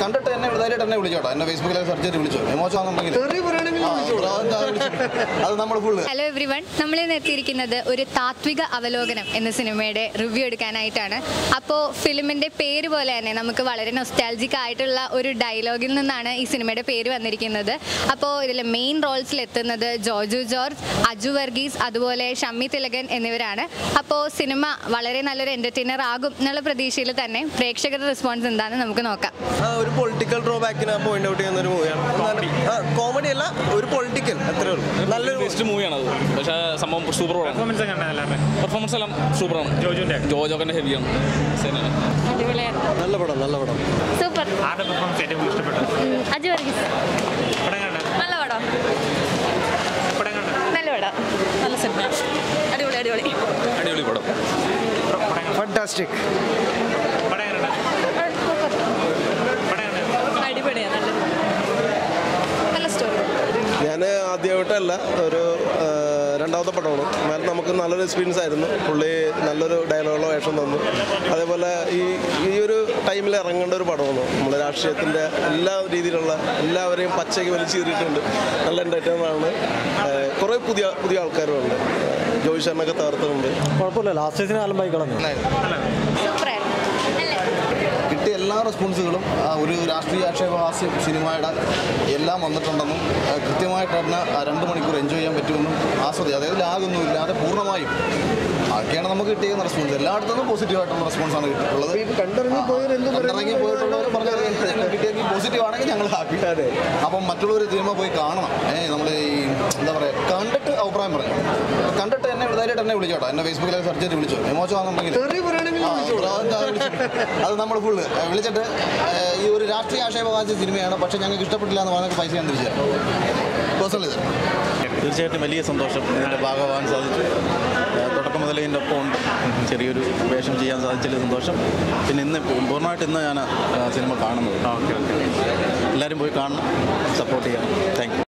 കണ്ടിട്ട് എന്നെ ധൈര്യമായിട്ട് എന്നെ വിളിച്ചോട്ടോ എന്നെ ഫേസ്ബുക്കിൽ സെർച്ച് ചെയ്ത് വിളിച്ചു മോശമാണെന്നുണ്ടെങ്കിൽ തെറി പറയണമെങ്കിൽ ആ, വിളിച്ചോളൂ. അതെന്താ വിളിച്ചത്? അത് നമ്മൾ ഫുള്ള് ഹലോ എവ്രി വൺ നമ്മളിന്ന് എത്തിയിരിക്കുന്നത് ഒരു താത്വിക അവലോകനം എന്ന സിനിമയുടെ റിവ്യൂ എടുക്കാനായിട്ടാണ് അപ്പോൾ ഫിലിമിൻ്റെ പേര് പോലെ തന്നെ നമുക്ക് വളരെ നൊസ്റ്റാലജിക് ആയിട്ടുള്ള ഒരു ഡയലോഗിൽ നിന്നാണ് ഈ സിനിമയുടെ പേര് വന്നിരിക്കുന്നത് അപ്പോൾ ഇതിൽ മെയിൻ റോൾസിൽ എത്തുന്നത് ജോജു ജോർജ് അജു വർഗീസ് അതുപോലെ ഷമ്മി തിലകൻ എന്നിവരാണ് അപ്പോൾ സിനിമ വളരെ നല്ലൊരു എൻ്റർടൈനർ ആകും എന്നുള്ള പ്രതീക്ഷയിൽ തന്നെ പ്രേക്ഷകരുടെ റെസ്പോൺസ് എന്താണെന്ന് നമുക്ക് നോക്കാം ആ, ഒരു പൊളിറ്റിക്കൽ ഡ്രോബാക്കിനെ പോയിന്റ് ഔട്ട് ചെയ്യുന്ന ഒരു മൂവിയാണ് കോമഡി അല്ല ഒരു പൊളിറ്റിക്കൽ അത്രേ ഉള്ളൂ നല്ലൊരു ബെസ്റ്റ് മൂവിയാണ് അത് പക്ഷേ സംഭവം സൂപ്പർ പടമാണ് പെർഫോമൻസ് ഒക്കെ ഉണ്ടാവില്ലേ പെർഫോമൻസ് എല്ലാം സൂപ്പറാണ് ജോജുവിന്റെ ജോജോക്കൻ്റെ ഹെവിയാണ് സിനിമ നല്ല പടം നല്ല പടം സൂപ്പർ ആരുടെ പെർഫോമൻസ് ഏറ്റവും ഇഷ്ടപ്പെട്ടത് അജു വർഗീസ് പടം കണ്ട നല്ല പടം പടം കണ്ട നല്ല പടം നല്ല സിനിമ അടിപൊളി അടിപൊളി അടിപൊളി പടം പടം കണ്ട ഫണ്ടാസ്റ്റിക് പടം കണ്ട പടം കണ്ട അടിപൊളിയാണ് നല്ല നല്ല സ്റ്റോറി ഞാൻ ആദ്യമായിട്ടല്ല ഒരു ആ, രണ്ടാമത്തെ പടമാണ് എന്നാലും നമുക്ക് നല്ലൊരു എക്സ്പീരിയൻസ് ആയിരുന്നു പുള്ളി നല്ലൊരു ഡയലോഗുകളോ വേഷം തന്നു അതേപോലെ ഈ ഈ ഒരു ടൈമിൽ ഇറങ്ങേണ്ട ഒരു പടമാണ് നമ്മുടെ രാഷ്ട്രീയത്തിൻ്റെ എല്ലാ രീതിയിലുള്ള എല്ലാവരെയും പച്ചയ്ക്ക് വലിച്ചു കീറിയിട്ടുണ്ട് നല്ല എൻ്റർടൈനർ ആണ് കുറേ പുതിയ പുതിയ ആൾക്കാരുമുണ്ട് ജോയി ശർമ്മയൊക്കെ തകർത്തുണ്ട് കുഴപ്പമില്ല ലാസ്റ്റ് സീസൺ ആലമ്പായി കളഞ്ഞു സൂപ്പറായിരുന്നു കിട്ടിയ എല്ലാ റെസ്പോൺസുകളും ആ, ഒരു രാഷ്ട്രീയ ആക്ഷേപഹാസ്യ സിനിമയുടെ എല്ലാം വന്നിട്ടുണ്ടെന്നും ആ, കൃത്യമായിട്ട് തന്നെ ആ രണ്ട് മണിക്കൂർ എൻജോയ് ചെയ്യാൻ പറ്റുമെന്നും ആസ്വദിക്കുക അതായത് ലാഗൊന്നും ഇല്ലാതെ പൂർണ്ണമായും അതൊക്കെയാണ് നമുക്ക് കിട്ടിയ റെസ്പോൺസ് എല്ലായിടത്തും പോസിറ്റീവ് ആയിട്ടുള്ള റെസ്പോൺസ് ആണ് കിട്ടിയിട്ടുള്ളത് കണ്ടിറങ്ങി പോയവർ എന്ത് കണ്ടിറങ്ങി പോയിട്ടുള്ളവർ പറഞ്ഞത് ഞങ്ങൾക്ക് കിട്ടിയെങ്കിൽ പോസിറ്റീവ് ആണെങ്കിൽ ഞങ്ങൾ ഹാപ്പി അപ്പം മറ്റുള്ളവർ സിനിമ പോയി കാണണം ഏഹ് നമ്മൾ ഈ എന്താ പറയുക കണ്ടിട്ട് അഭിപ്രായം പറഞ്ഞു കണ്ടിട്ട് എന്നെ ധൈര്യമായിട്ട് എന്നെ വിളിച്ചോട്ടോ എന്നെ ഫേസ്ബുക്കിൽ സെർച്ച് ചെയ്ത് വിളിച്ചു മോശമാണെന്നുണ്ടെങ്കിൽ തെറി പറയണമെങ്കിൽ ആ, വിളിച്ചോളൂ. അതെന്താ വിളിച്ചത്? അത് നമ്മൾ ഫുള്ള് വിളിച്ചിട്ട് ഏഹ്, ഈ ഒരു രാഷ്ട്രീയ ആക്ഷേപകാശ സിനിമയാണ് പക്ഷെ ഞങ്ങൾക്ക് ഇഷ്ടപ്പെട്ടില്ല എന്ന് പറഞ്ഞാൽ പൈസ ഞാൻ തിരിച്ചു തരാം പേഴ്സണലി തരാം തീർച്ചയായിട്ടും വലിയ സന്തോഷം ഇതിൻ്റെ ഭാഗമാകാൻ സാധിച്ചു ഏഹ് തുടക്കം മുതലേ ഇതിൻ്റെ ഒപ്പം ഉണ്ട് ചെറിയൊരു വേഷം ചെയ്യാൻ സാധിച്ചതിൽ സന്തോഷം പിന്നെ ഇന്ന് പൂർണ്ണമായിട്ട് ഇന്ന് ഞാൻ ആ സിനിമ കാണുന്നത് എല്ലാവരും പോയി കാണണം സപ്പോർട്ട് ചെയ്യണം താങ്ക് യു